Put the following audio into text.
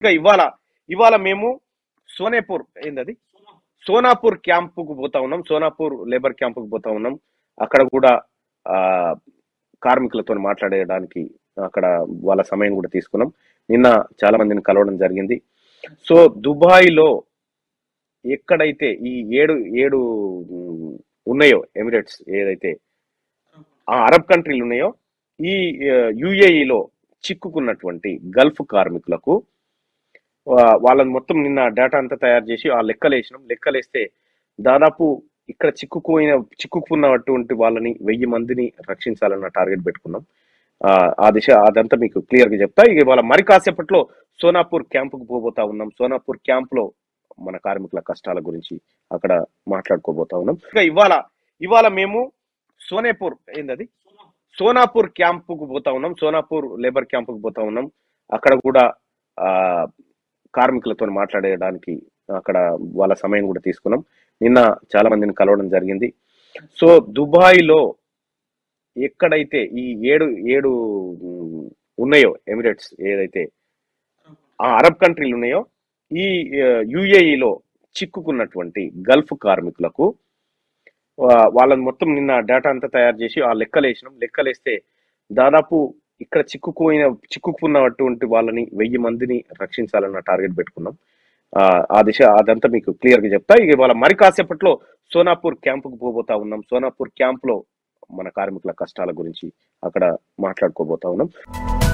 ఇక ఇవాళ ఇవాళ మేము సోనేపూర్ ఏందది సోనాపూర్ క్యాంపుకు పోతా ఉన్నాం సోనాపూర్ లేబర్ క్యాంపుకు పోతా ఉన్నాం అక్కడ కూడా ఆ కార్మికులతో మాట్లాడడానికి అక్కడ వాళ్ళ సమయం కూడా తీసుకున్నాం నిన్న చాలా మందిని కలవడం జరిగింది సో దుబాయ్ లో ఎక్కడైతే ఈ ఏడు ఏడు ఉమ్, ఉన్నాయో ఎమిరేట్స్ ఏదైతే ఆ అరబ్ కంట్రీలు ఉన్నాయో ఈ యుఏఈలో చిక్కుకున్నటువంటి గల్ఫ్ కార్మికులకు వా- వాళ్ళని మొత్తం నిన్న డేటా అంతా తయారు చేసి ఆ లెక్కలేసినాం లెక్కలేస్తే దాదాపు ఇక్కడ చిక్కుకుపోయిన చిక్కుకున్నటువంటి వాళ్ళని వెయ్యి మందిని రక్షించాలన్న టార్గెట్ పెట్టుకున్నాం ఆ, ఆ దిశ అదంతా మీకు క్లియర్ గా చెప్తా ఇక ఇవాళ మరి కాసేపట్లో సోనాపూర్ క్యాంపుకు పోబోతా ఉన్నాం సోనాపూర్ క్యాంప్ లో మన కార్మికుల కష్టాల గురించి అక్కడ మాట్లాడుకోబోతా ఉన్నాం ఇక ఇవాళ ఇవాళ మేము సోనేపూర్ ఏందది సోనాపూర్ క్యాంపుకు పోతా ఉన్నాం సోనాపూర్ లేబర్ క్యాంపుకు పోతా ఉన్నాం అక్కడ కూడా ఆ కార్మికులతో మాట్లాడడానికి అక్కడ వాళ్ళ సమయం కూడా తీసుకున్నాం నిన్న చాలా మందిని కలవడం జరిగింది సో దుబాయ్ లో ఎక్కడైతే ఈ ఏడు ఏడు ఉమ్, ఉన్నాయో ఎమిరేట్స్ ఏదైతే ఆ అరబ్ కంట్రీలు ఉన్నాయో ఈ యుఏఈలో చిక్కుకున్నటువంటి గల్ఫ్ కార్మికులకు వా- వాళ్ళని మొత్తం నిన్న డేటా అంతా తయారు చేసి ఆ లెక్కలేసినాం లెక్కలేస్తే దాదాపు ఇక్కడ చిక్కుకుపోయిన చిక్కుకున్నటువంటి వాళ్ళని వెయ్యి మందిని రక్షించాలన్న టార్గెట్ పెట్టుకున్నాం ఆ, ఆ దిశ అదంతా మీకు క్లియర్ గా చెప్తా ఇక ఇవాళ మరి కాసేపట్లో సోనాపూర్ క్యాంపుకు పోబోతా ఉన్నాం సోనాపూర్ క్యాంప్ లో మన కార్మికుల కష్టాల గురించి అక్కడ మాట్లాడుకోబోతా ఉన్నాం